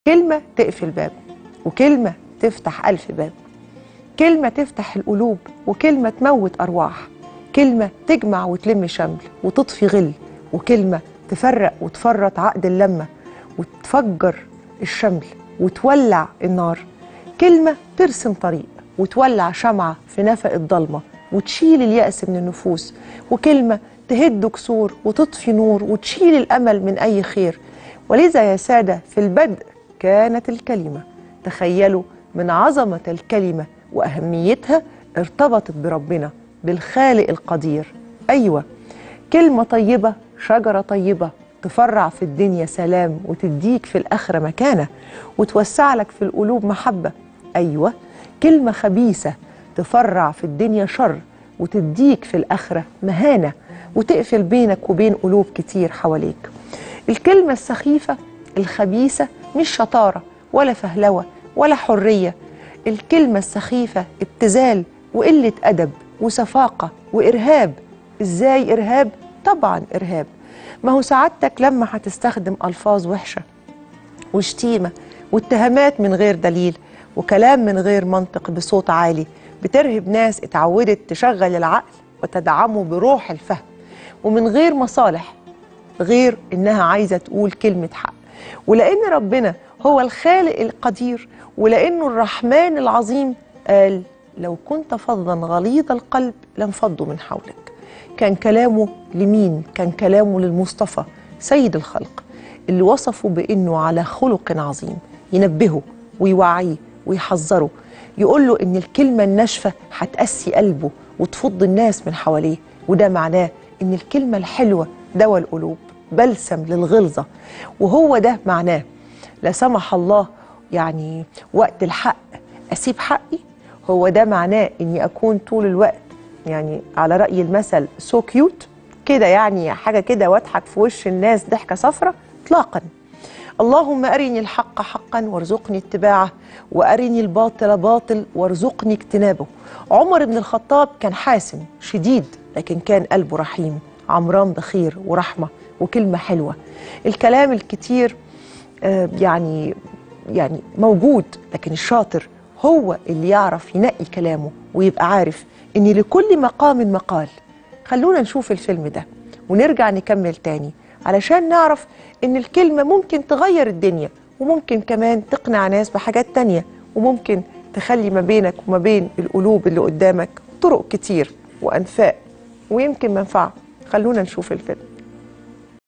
كلمة تقفل باب وكلمة تفتح ألف باب كلمة تفتح القلوب وكلمة تموت أرواح كلمة تجمع وتلم شمل وتطفي غل وكلمة تفرق وتفرط عقد اللمة وتفجر الشمل وتولع النار كلمة ترسم طريق وتولع شمعة في نفق الضلمة وتشيل اليأس من النفوس وكلمة تهد كسور وتطفي نور وتشيل الأمل من أي خير ولذا يا سادة في البدء كانت الكلمة تخيلوا من عظمة الكلمة وأهميتها ارتبطت بربنا بالخالق القدير أيوة كلمة طيبة شجرة طيبة تفرع في الدنيا سلام وتديك في الآخرة مكانة وتوسع لك في القلوب محبة أيوة كلمة خبيثة تفرع في الدنيا شر وتديك في الآخرة مهانة وتقفل بينك وبين قلوب كتير حواليك الكلمة السخيفة الخبيثة مش شطارة ولا فهلوة ولا حرية الكلمة السخيفة ابتذال وقلة أدب وسفاقة وإرهاب إزاي إرهاب؟ طبعا إرهاب ما هو سعادتك لما هتستخدم ألفاظ وحشة وشتيمة واتهامات من غير دليل وكلام من غير منطق بصوت عالي بترهب ناس اتعودت تشغل العقل وتدعمه بروح الفهم ومن غير مصالح غير انها عايزه تقول كلمه حق ولان ربنا هو الخالق القدير ولانه الرحمن العظيم قال لو كنت فظا غليظ القلب لانفضوا من حولك كان كلامه لمين كان كلامه للمصطفى سيد الخلق اللي وصفه بانه على خلق عظيم ينبهه ويوعيه ويحذره يقول له ان الكلمه الناشفه هتقسي قلبه وتفض الناس من حواليه وده معناه ان الكلمه الحلوه دواء القلوب بلسم للغلظه وهو ده معناه لا سمح الله يعني وقت الحق اسيب حقي هو ده معناه اني اكون طول الوقت يعني على راي المثل سو كيوت كده يعني حاجه كده واضحك في وش الناس ضحكه صفرة اطلاقا اللهم ارني الحق حقا وارزقني اتباعه وارني الباطل باطل وارزقني اجتنابه عمر بن الخطاب كان حاسم شديد لكن كان قلبه رحيم عمران بخير ورحمه وكلمه حلوه الكلام الكتير آه يعني يعني موجود لكن الشاطر هو اللي يعرف ينقي كلامه ويبقى عارف ان لكل مقام مقال خلونا نشوف الفيلم ده ونرجع نكمل تاني علشان نعرف ان الكلمة ممكن تغير الدنيا وممكن كمان تقنع ناس بحاجات تانية وممكن تخلي ما بينك وما بين القلوب اللي قدامك طرق كتير وأنفاق ويمكن منفعة خلونا نشوف الفيلم